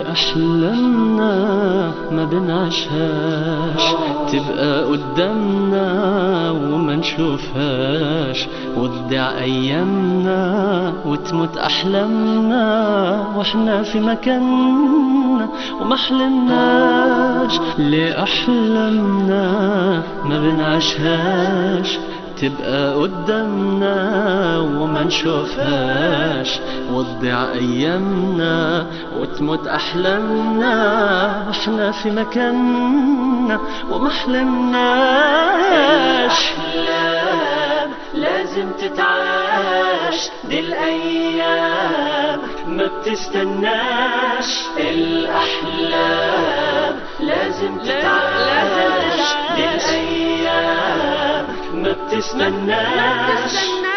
ليه أحلامنا ما بنعيشهاش تبقى قدامنا وما نشوفهاش وتضيع أيامنا وتموت أحلامنا واحنا في مكاننا وما حلمناش ليه أحلامنا ما بنعيشهاش تبقى قدامنا وما نشوفهاش وتضيع ايامنا وتموت احلامنا واحنا في مكاننا وما حلمناش احلام لازم تتعاش دي الايام ما بتستناش الاحلام لازم تتعاش دي الايام ما بتستناش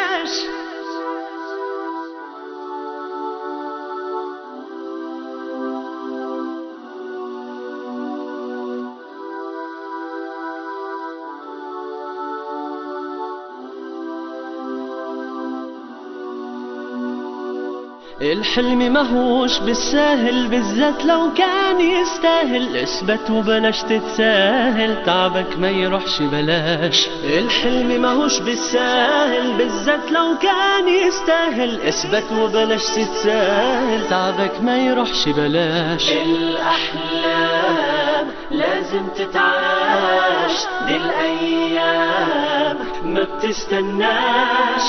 الحلم ماهوش بالساهل بالذات لو كان يستاهل اثبت وبلاش تتساهل تعبك ما يروحش بلاش الحلم ماهوش بالساهل بالذات لو كان يستاهل اثبت وبلاش تتساهل تعبك ما يروحش بلاش الاحلام لازم تتعاش دي الايام ما بتستناش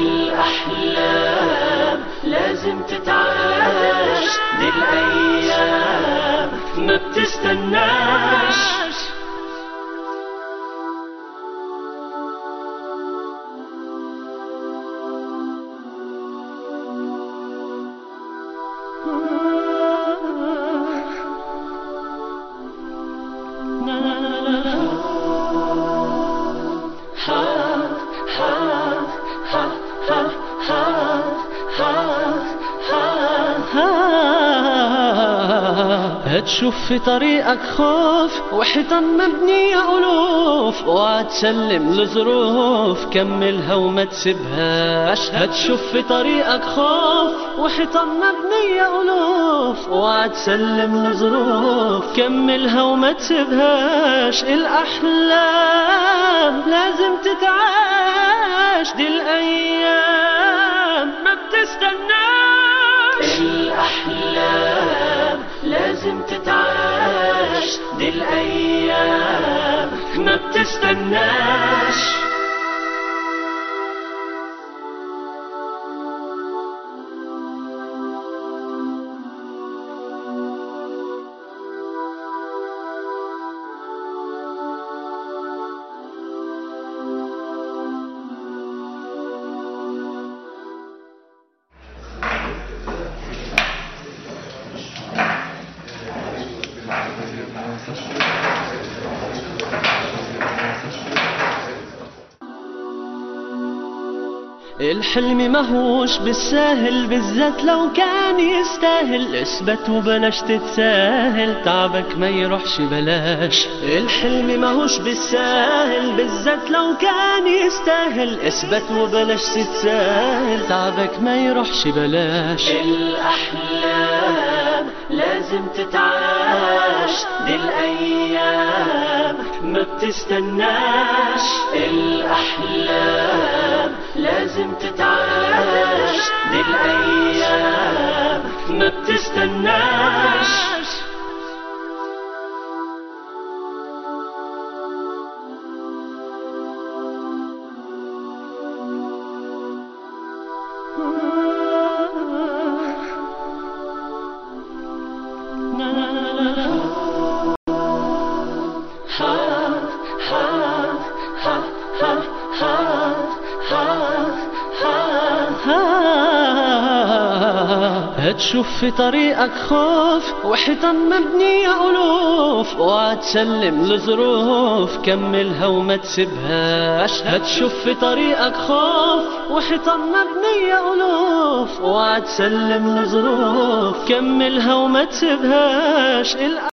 الاحلام لازم تتعاش دي الايام ما بتستناش هتشوف في طريقك خوف وحيطان مبنية ألوف اوعى تسلم لظروف كملها وما تسيبهاش هتشوف في طريقك خوف وحيطان مبنية ألوف اوعى تسلم لظروف كملها وما تسيبهاش الأحلام لازم تتعاش دي الأيام ما بتستناش الأحلام لازم تتعاش دي الأيام ما بتستناش الحلم ماهوش بالساهل بالذات لو كان يستاهل اثبت وبلاش تتساهل تعبك ما يروحش بلاش الحلم ماهوش بالساهل بالذات لو كان يستاهل اثبت وبلاش تتساهل تعبك ما يروحش بلاش الاحلام لازم تتعاش دي الايام ما بتستناش الاحلام لازم تتعاش دي الايام ما بتستناش هتشوف في طريقك خوف وحيطان مبنية ألوف اوعى تسلم لظروف كملها وما تسيبهاش هتشوف في طريقك خوف وحيطان مبنية ألوف اوعى تسلم لظروف كملها وما تسيبهاش